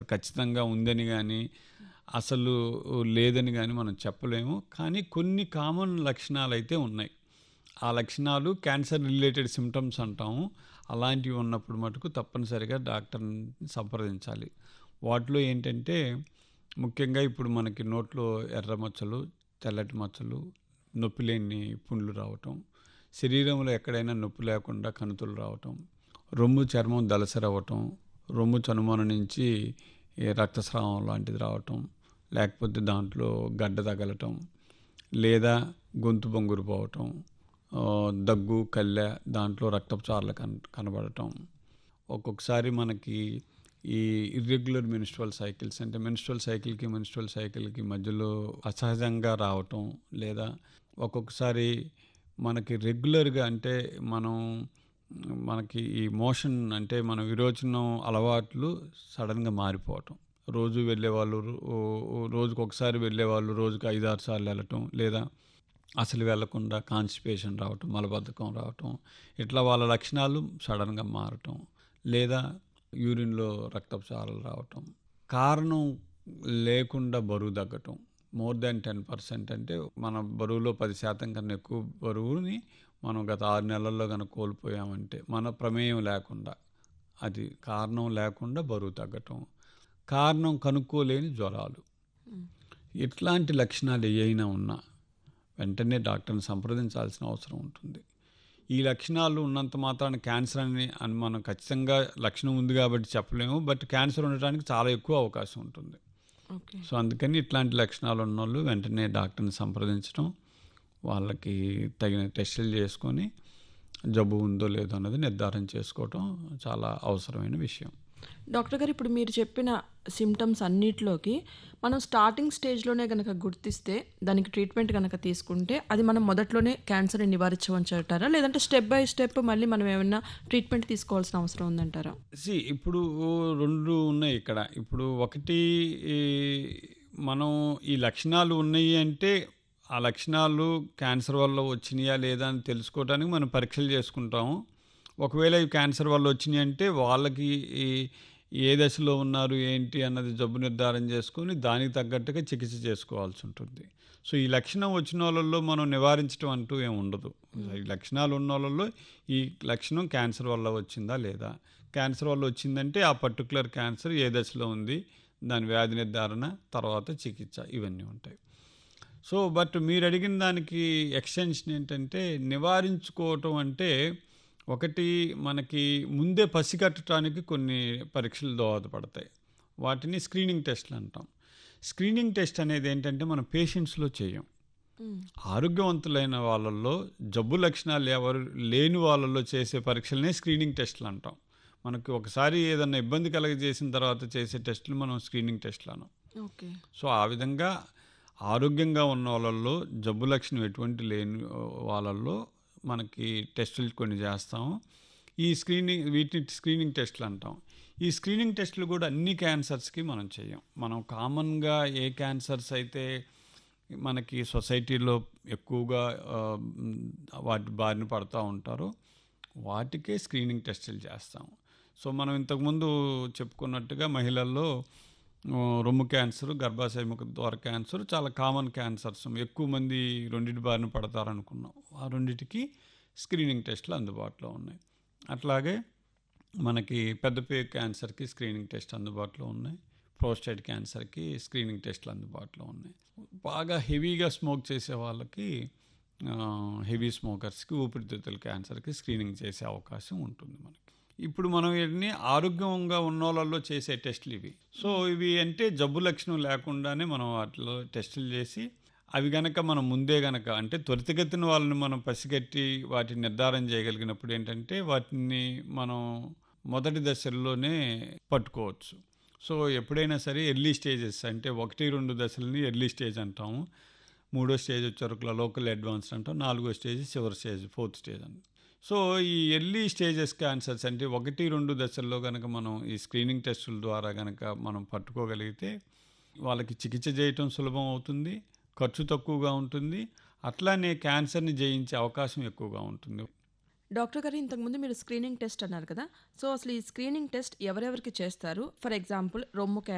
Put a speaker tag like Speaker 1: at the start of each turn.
Speaker 1: ఖచ్చితంగా ఉందని కానీ అసలు లేదని కానీ మనం చెప్పలేము కానీ కొన్ని కామన్ లక్షణాలు అయితే ఉన్నాయి ఆ లక్షణాలు క్యాన్సర్ రిలేటెడ్ సిమ్టమ్స్ అంటాము అలాంటివి ఉన్నప్పుడు మటుకు తప్పనిసరిగా డాక్టర్ని సంప్రదించాలి వాటిలో ఏంటంటే ముఖ్యంగా ఇప్పుడు మనకి నోట్లో ఎర్ర మచ్చలు తెల్లటి మచ్చలు నొప్పి లేని పుండ్లు రావటం శరీరంలో ఎక్కడైనా నొప్పి లేకుండా కణుతులు రావటం రొమ్ము చర్మం దలసరవ్వటం రొమ్ము చనుమన నుంచి ఈ రక్తస్రావం లాంటిది రావటం లేకపోతే దాంట్లో గడ్డ తగలటం లేదా గొంతు బొంగురు పోవటం ఆ, దగ్గు కళ్ళె దాంట్లో రక్తపు చార్లు కన కనబడటం ఒక్కొక్కసారి మనకి ఈ ఇర్రెగ్యులర్ మెన్స్ట్రల్ సైకిల్స్ అంటే మెన్స్ట్రల్ సైకిల్కి మెన్స్ట్రల్ సైకిల్కి మధ్యలో అసహజంగా రావటం లేదా ఒక్కొక్కసారి మనకి రెగ్యులర్గా అంటే మనం మనకి ఈ మోషన్ అంటే మన విరోచనం అలవాట్లు సడన్గా మారిపోవటం రోజు వెళ్ళేవాళ్ళు రో- రోజుకు ఒకసారి వెళ్ళేవాళ్ళు రోజుకు ఐదు ఆరు సార్లు వెళ్ళటం లేదా అసలు వెళ్లకుండా కాన్స్టిపేషన్ రావటం మలబద్ధకం రావటం ఇట్లా వాళ్ళ లక్షణాలు సడన్గా మారటం లేదా యూరిన్లో రక్తపు చారలు రావటం కారణం లేకుండా బరువు తగ్గటం మోర్ దాన్ టెన్ పర్సెంట్ అంటే మన బరువులో పది శాతం కన్నా ఎక్కువ బరువుని మనం గత ఆరు నెలల్లో కనుక కోల్పోయామంటే మన ప్రమేయం లేకుండా అది కారణం లేకుండా బరువు తగ్గటం కారణం కనుక్కోలేని జ్వరాలు ఇట్లాంటి లక్షణాలు ఏవైనా ఉన్నా వెంటనే డాక్టర్ని సంప్రదించాల్సిన అవసరం ఉంటుంది ఈ లక్షణాలు ఉన్నంత మాత్రాన క్యాన్సర్ అని అని మనం ఖచ్చితంగా లక్షణం ఉంది కాబట్టి చెప్పలేము బట్ క్యాన్సర్ ఉండటానికి చాలా ఎక్కువ అవకాశం ఉంటుంది
Speaker 2: ఓకే
Speaker 1: సో అందుకని ఇట్లాంటి లక్షణాలు ఉన్న వాళ్ళు వెంటనే డాక్టర్ని సంప్రదించడం వాళ్ళకి తగిన టెస్టులు చేసుకొని జబ్బు ఉందో లేదో అన్నది నిర్ధారణ చేసుకోవటం చాలా అవసరమైన విషయం
Speaker 2: డాక్టర్ గారు ఇప్పుడు మీరు చెప్పిన సిమ్టమ్స్ అన్నిటిలోకి మనం స్టార్టింగ్ స్టేజ్లోనే కనుక గుర్తిస్తే దానికి ట్రీట్మెంట్ కనుక తీసుకుంటే అది మనం మొదట్లోనే క్యాన్సర్ని నివారించవచ్చు అంటారా లేదంటే స్టెప్ బై స్టెప్ మళ్ళీ మనం ఏమైనా ట్రీట్మెంట్ తీసుకోవాల్సిన అవసరం ఉందంటారా
Speaker 1: సి ఇప్పుడు రెండు ఉన్నాయి ఇక్కడ ఇప్పుడు ఒకటి ఈ మనం ఈ లక్షణాలు ఉన్నాయి అంటే ఆ లక్షణాలు క్యాన్సర్ వల్ల వచ్చినాయా లేదా అని తెలుసుకోవడానికి మనం పరీక్షలు చేసుకుంటాము ఒకవేళ ఈ క్యాన్సర్ వల్ల వచ్చినాయి అంటే వాళ్ళకి ఈ ఏ దశలో ఉన్నారు ఏంటి అన్నది జబ్బు నిర్ధారణ చేసుకొని దానికి తగ్గట్టుగా చికిత్స చేసుకోవాల్సి ఉంటుంది సో ఈ లక్షణం వచ్చిన వాళ్ళల్లో మనం నివారించడం అంటూ ఏమి ఉండదు ఈ లక్షణాలు ఉన్న వాళ్ళల్లో ఈ లక్షణం క్యాన్సర్ వల్ల వచ్చిందా లేదా క్యాన్సర్ వల్ల వచ్చిందంటే ఆ పర్టికులర్ క్యాన్సర్ ఏ దశలో ఉంది దాని వ్యాధి నిర్ధారణ తర్వాత చికిత్స ఇవన్నీ ఉంటాయి సో బట్ మీరు అడిగిన దానికి ఎక్స్టెన్షన్ ఏంటంటే నివారించుకోవటం అంటే ఒకటి మనకి ముందే పసిగట్టడానికి కొన్ని పరీక్షలు దోహదపడతాయి వాటిని స్క్రీనింగ్ టెస్ట్లు అంటాం స్క్రీనింగ్ టెస్ట్ అనేది ఏంటంటే మనం పేషెంట్స్లో చేయం ఆరోగ్యవంతులైన వాళ్ళల్లో జబ్బు లక్షణాలు ఎవరు లేని వాళ్ళల్లో చేసే పరీక్షలనే స్క్రీనింగ్ టెస్ట్లు అంటాం మనకి ఒకసారి ఏదన్నా ఇబ్బంది కలగజేసిన తర్వాత చేసే టెస్టులు మనం స్క్రీనింగ్ టెస్ట్లు అనం
Speaker 2: ఓకే
Speaker 1: సో ఆ విధంగా ఆరోగ్యంగా ఉన్న వాళ్ళల్లో జబ్బు లక్షణం ఎటువంటి లేని వాళ్ళల్లో మనకి టెస్టులు కొన్ని చేస్తాము ఈ స్క్రీనింగ్ వీటిని స్క్రీనింగ్ టెస్టులు అంటాం ఈ స్క్రీనింగ్ టెస్టులు కూడా అన్ని క్యాన్సర్స్కి మనం చేయం మనం కామన్గా ఏ క్యాన్సర్స్ అయితే మనకి సొసైటీలో ఎక్కువగా ఆ, మ్, వాటి బారిన పడుతూ ఉంటారో వాటికే స్క్రీనింగ్ టెస్టులు చేస్తాం సో మనం ఇంతకుముందు చెప్పుకున్నట్టుగా మహిళల్లో ఆ, రొమ్ము క్యాన్సర్ గర్భాశయ ముఖ ద్వార క్యాన్సర్ చాలా కామన్ క్యాన్సర్స్ ఎక్కువ మంది రెండింటి బారిన పడతారనుకున్నాం ఆ రెండిటికి స్క్రీనింగ్ టెస్టులు అందుబాటులో ఉన్నాయి అట్లాగే మనకి పెద్దపే క్యాన్సర్కి స్క్రీనింగ్ టెస్ట్ అందుబాటులో ఉన్నాయి ప్రోస్టేట్ క్యాన్సర్కి స్క్రీనింగ్ టెస్ట్లు అందుబాటులో ఉన్నాయి బాగా హెవీగా స్మోక్ చేసే వాళ్ళకి హెవీ స్మోకర్స్కి ఊపిరితిత్తుల క్యాన్సర్కి స్క్రీనింగ్ చేసే అవకాశం ఉంటుంది మనకి ఇప్పుడు మనం వీటిని ఆరోగ్యంగా ఉన్న వాళ్ళల్లో చేసే టెస్టులు ఇవి సో ఇవి అంటే జబ్బు లక్షణం లేకుండానే మనం వాటిలో టెస్టులు చేసి అవి గనక మనం ముందే గనక అంటే త్వరితగతిన వాళ్ళని మనం పసిగట్టి వాటిని నిర్ధారణ చేయగలిగినప్పుడు ఏంటంటే వాటిని మనం మొదటి దశల్లోనే పట్టుకోవచ్చు సో ఎప్పుడైనా సరే ఎర్లీ స్టేజెస్ అంటే ఒకటి రెండు దశలని ఎర్లీ స్టేజ్ అంటాము మూడో స్టేజ్ వచ్చేవరకు లోకల్ అడ్వాన్స్ అంటాం నాలుగో స్టేజ్ చివరి స్టేజ్ ఫోర్త్ స్టేజ్ అని సో ఈ ఎర్లీ స్టేజెస్ క్యాన్సర్స్ అంటే ఒకటి రెండు దశల్లో కనుక మనం ఈ స్క్రీనింగ్ టెస్టుల ద్వారా కనుక మనం పట్టుకోగలిగితే వాళ్ళకి చికిత్స చేయటం సులభం అవుతుంది ఖర్చు తక్కువగా ఉంటుంది అట్లానే క్యాన్సర్ని జయించే అవకాశం ఎక్కువగా ఉంటుంది
Speaker 2: డాక్టర్ గారు ఇంతకుముందు మీరు స్క్రీనింగ్ టెస్ట్ అన్నారు కదా సో అసలు ఈ స్క్రీనింగ్ టెస్ట్ ఎవరెవరికి చేస్తారు ఫర్ ఎగ్జాంపుల్ రొమ్ము